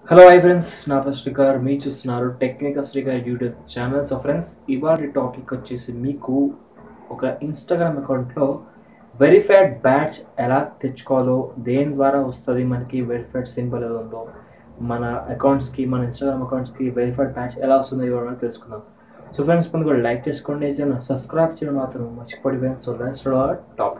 hello hi friends నా పేరు శ్రీకర్ మీరు చూస్తున్నారు technical Srikar YouTube channel so friends ఇవాళ టాపిక్ వచ్చేసి మీకు ఒక ఇన్స్టాగ్రామ్ అకౌంట్లో వెరిఫైడ్ బ్యాచ్ ఎలా తెచ్చుకోవాలో దేని ద్వారా వస్తుంది మనకి వెరిఫైడ్ సింబల్ ఏదో ఉందో మన అకౌంట్స్కి మన ఇన్స్టాగ్రామ్ అకౌంట్స్కి వెరిఫైడ్ బ్యాచ్ ఎలా వస్తుందో ఇవాళ తెలుసుకుందాం సో ఫ్రెండ్స్ ముందు కూడా లైక్ చేసుకోండి ఛానల్ సబ్స్క్రైబ్ చేయడం మాత్రం మర్చిపోయి friends so let's topic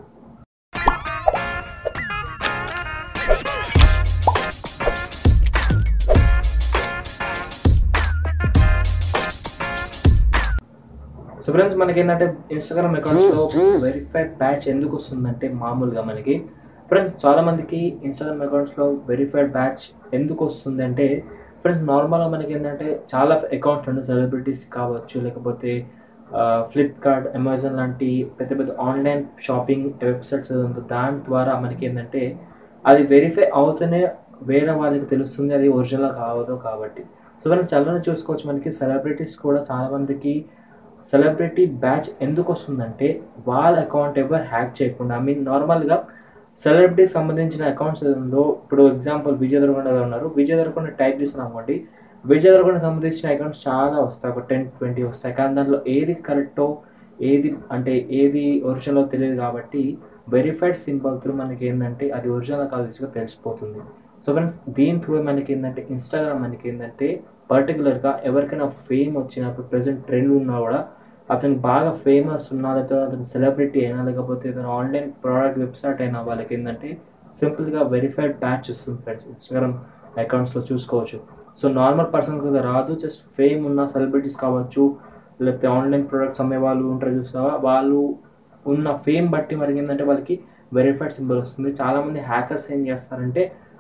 so friends మనకి ఏంటంటే ఇన్స్టాగ్రామ్ అకౌంట్స్లో వెరిఫైడ్ బ్యాచ్ ఎందుకు వస్తుందంటే మామూలుగా మనకి ఫ్రెండ్స్ చాలా మందికి ఇన్స్టాగ్రామ్ అకౌంట్స్లో వెరిఫైడ్ బ్యాచ్ ఎందుకు వస్తుంది అంటే ఫ్రెండ్స్ నార్మల్గా మనకి ఏంటంటే చాలా అకౌంట్స్ ఉన్నాయి సెలబ్రిటీస్ కావచ్చు లేకపోతే ఫ్లిప్కార్ట్ అమెజాన్ లాంటి పెద్ద పెద్ద ఆన్లైన్ షాపింగ్ వెబ్సైట్స్ ఉందో దాని ద్వారా మనకి ఏంటంటే అది వెరిఫై అవుతూనే వేరే వాళ్ళకి తెలుస్తుంది అది ఒరిజినల్ కావదో కాబట్టి సో మనం చాలా చూసుకోవచ్చు మనకి సెలబ్రిటీస్ కూడా చాలా మందికి సెలబ్రిటీ బ్యాచ్ ఎందుకు వస్తుందంటే వాళ్ళ అకౌంట్ ఎవరు హ్యాక్ చేయకుండా ఐ మీన్ నార్మల్గా సెలబ్రిటీకి సంబంధించిన అకౌంట్స్ ఉందో ఇప్పుడు ఎగ్జాంపుల్ విజయ్ దేవరకొండ గారు ఉన్నారు విజయ్ దేవరకొండ టైప్ చేసిన అనుకోండి విజయ్ దేవరకొండ సంబంధించిన అకౌంట్స్ చాలా వస్తాయి ఒక టెన్ ట్వంటీ వస్తాయి కానీ దాంట్లో ఏది కరెక్టో ఏది అంటే ఏది ఒరిజినలో తెలియదు కాబట్టి వెరిఫైడ్ సింబల్ త్రూ మనకి ఏంటంటే అది ఒరిజినల్ కాదు తెలిసిపోతుంది సో ఫ్రెండ్స్ దీని త్రూ మనకి ఏంటంటే ఇన్స్టాగ్రామ్ మనకి ఏంటంటే పర్టికులర్గా ఎవరికైనా ఫేమ్ వచ్చినప్పుడు ప్రజెంట్ ట్రెండ్ ఉన్నా కూడా అతను బాగా ఫేమస్ ఉన్నా లేకపోతే అతను సెలబ్రిటీ అయినా లేకపోతే ఏదైనా ఆన్లైన్ ప్రోడక్ట్ వెబ్సైట్ అయినా వాళ్ళకి ఏంటంటే సింపుల్గా వెరిఫైడ్ బ్యాచ్ వస్తుంది ఫ్రెండ్స్ ఇన్స్టాగ్రామ్ అకౌంట్స్లో చూసుకోవచ్చు సో నార్మల్ పర్సన్ కదా రాదు జస్ట్ ఫేమ్ ఉన్న సెలబ్రిటీస్ కావచ్చు లేకపోతే ఆన్లైన్ ప్రొడక్ట్స్ అమ్మే వాళ్ళు ఉంటారు చూస్తావా వాళ్ళు ఉన్న ఫేమ్ బట్టి మనకి ఏంటంటే వాళ్ళకి వెరిఫైడ్ సింబల్ వస్తుంది చాలామంది హ్యాకర్స్ ఏం చేస్తారంటే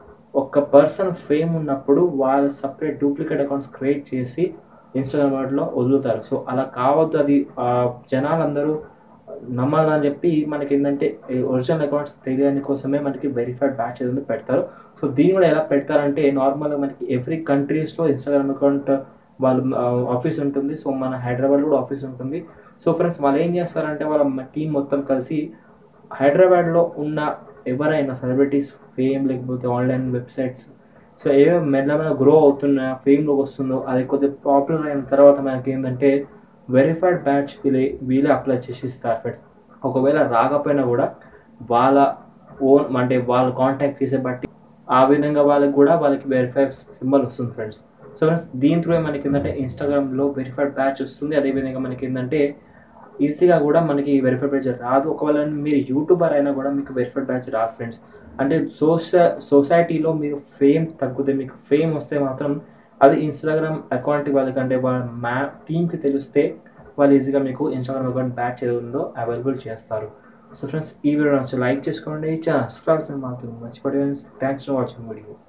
ఒక పర్సన్ ఫేమ్ ఉన్నప్పుడు వాళ్ళు సపరేట్ డూప్లికేట్ అకౌంట్స్ క్రియేట్ చేసి ఇన్స్టాగ్రామ్ వాటిలో వదులుతారు సో అలా కావద్దు అది జనాలందరూ నమ్మాలని చెప్పి మనకి ఏంటంటే ఒరిజినల్ అకౌంట్స్ తెలియని కోసమే మనకి వెరిఫైడ్ బ్యాచ్ ఏదో పెడతారు సో దీన్ని కూడా ఎలా పెడతారంటే నార్మల్గా మనకి ఎవ్రీ కంట్రీస్లో ఇన్స్టాగ్రామ్ అకౌంట్ వాళ్ళ ఆఫీస్ ఉంటుంది సో మన హైదరాబాద్ కూడా ఆఫీస్ ఉంటుంది సో ఫ్రెండ్స్ వాళ్ళు ఏం చేస్తారంటే వాళ్ళ టీం మొత్తం కలిసి హైదరాబాద్లో ఉన్న ఎవరైనా సెలబ్రిటీస్ ఫేమ్ లేకపోతే ఆన్లైన్ వెబ్సైట్స్ సో ఏమేమి మెల్లమెల్ల గ్రో అవుతున్న ఫేమ్లోకి వస్తుందో అది కొద్దిగా పాపులర్ అయిన తర్వాత మనకి ఏంటంటే వెరిఫైడ్ బ్యాచ్ వీళ్ళే వీళ్ళే అప్లై చేసి ఇస్తారు ఫ్రెండ్స్ ఒకవేళ రాకపోయినా కూడా వాళ్ళ ఓన్ అంటే వాళ్ళు కాంటాక్ట్ చేసే బట్టి ఆ విధంగా వాళ్ళకి కూడా వాళ్ళకి వెరిఫైడ్ సింబల్ వస్తుంది ఫ్రెండ్స్ సో ఫ్రెండ్స్ దీని త్రూ మనకి ఏంటంటే ఇన్స్టాగ్రామ్లో వెరిఫైడ్ బ్యాచ్ వస్తుంది అదేవిధంగా మనకి ఏంటంటే ఈజీగా కూడా మనకి వెరిఫైడ్ బ్యాచ్ రాదు ఒకవేళ మీరు యూట్యూబర్ అయినా కూడా మీకు వెరిఫైడ్ బ్యాచ్ రాదు ఫ్రెండ్స్ అంటే సోష సొసైటీలో మీరు ఫేమ్ తగ్గితే మీకు ఫేమ్ వస్తే మాత్రం అది ఇన్స్టాగ్రామ్ అకౌంట్ వాళ్ళకి అంటే వాళ్ళ మ్యా టీమ్కి తెలిస్తే వాళ్ళు ఈజీగా మీకు ఇన్స్టాగ్రామ్ అకౌంట్ బ్యాచ్ ఏదో ఉందో అవైలబుల్ చేస్తారు సో ఫ్రెండ్స్ ఈ వీడియో నచ్చి లైక్ చేసుకోండి సబ్స్క్రైబ్ మాత్రం మర్చిపోయి థ్యాంక్స్ ఫర్ వాచింగ్ వీడియో